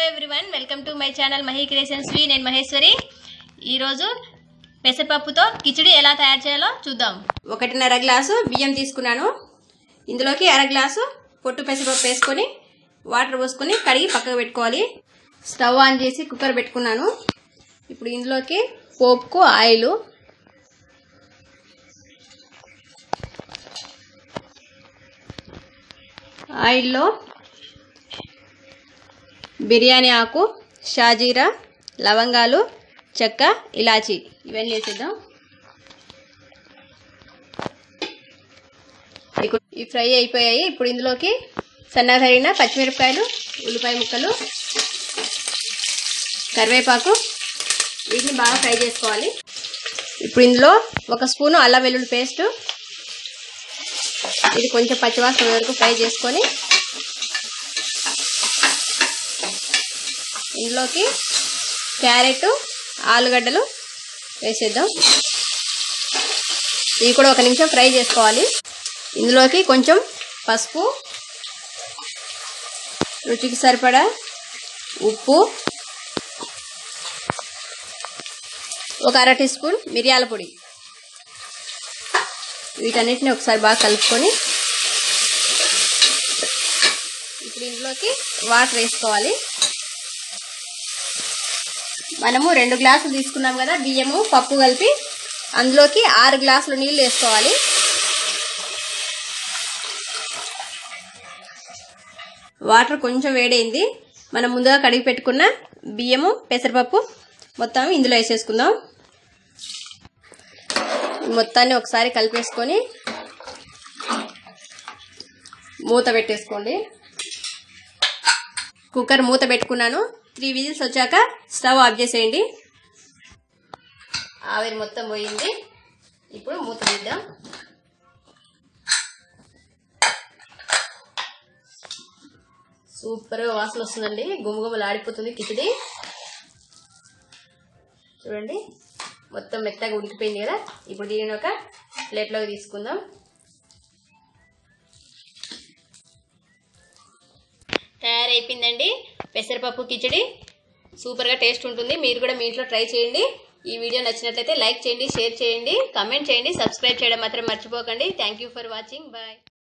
everyone welcome to my channel Mahi creations వి నేను మహేశ్వరి ఈరోజు పెసరపప్పుతో కిచిడి ఎలా తయారు చేయాలో చూద్దాం ఒకటిన్నర గ్లాసు బియ్యం తీసుకున్నాను ఇందులోకి అర గ్లాసు పొట్టు పెసరపప్పు వేసుకొని వాటర్ పోసుకొని కడిగి పక్కకు పెట్టుకోవాలి స్టవ్ ఆన్ చేసి కుక్కర్ పెట్టుకున్నాను ఇప్పుడు ఇందులోకి పోపుకు ఆయిల్ ఆయిల్లో బిర్యానీ ఆకు షాజీరా లవంగాలు చెక్క ఇలాచి ఇవన్నీ వేసేద్దాం ఇప్పుడు ఈ ఫ్రై అయిపోయాయి ఇప్పుడు ఇందులోకి సన్నగా తరిగిన పచ్చిమిరపకాయలు ఉల్లిపాయ ముక్కలు కరివేపాకు వీటిని బాగా ఫ్రై చేసుకోవాలి ఇప్పుడు ఇందులో ఒక స్పూను అల్లం వెల్లుల్లి పేస్ట్ ఇది కొంచెం పచ్చివాసన వరకు ఫ్రై చేసుకొని ఇందులోకి క్యారెట్ ఆలుగడ్డలు వేసేద్దాం ఇవి కూడా ఒక నిమిషం ఫ్రై చేసుకోవాలి ఇందులోకి కొంచెం పసుపు రుచికి సరిపడా ఉప్పు ఒక అర టీ స్పూన్ మిరియాల పొడి వీటన్నిటిని ఒకసారి బాగా కలుపుకొని ఇప్పుడు ఇందులోకి వాటర్ వేసుకోవాలి మనము రెండు గ్లాసులు తీసుకున్నాం కదా బియ్యము పప్పు కలిపి అందులోకి ఆరు గ్లాసులు నీళ్ళు వేసుకోవాలి వాటర్ కొంచెం వేడైంది మనం ముందుగా కడిగి పెట్టుకున్న బియ్యము పెసరపప్పు మొత్తం ఇందులో వేసేసుకుందాం మొత్తాన్ని ఒకసారి కలిపేసుకొని మూత పెట్టేసుకోండి కుక్కర్ మూత పెట్టుకున్నాను త్రీ విజిల్స్ వచ్చాక స్టవ్ ఆఫ్ చేసేయండి ఆవిరి మొత్తం పోయింది ఇప్పుడు మూత తీద్దాం సూపర్గా వాసన వస్తుందండి గుమగుమలు ఆడిపోతుంది కిచిడి చూడండి మొత్తం మెత్తగా ఉడికిపోయింది కదా ఇప్పుడు దీనిని ఒక ప్లేట్లోకి తీసుకుందాం తయారైపోయిందండి పెసరపప్పు కిచడి సూపర్గా టేస్ట్ ఉంటుంది మీరు కూడా మీ ఇంట్లో ట్రై చేయండి ఈ వీడియో నచ్చినట్లయితే లైక్ చేయండి షేర్ చేయండి కమెంట్ చేయండి సబ్స్క్రైబ్ చేయడం మాత్రం మర్చిపోకండి thank you for watching bye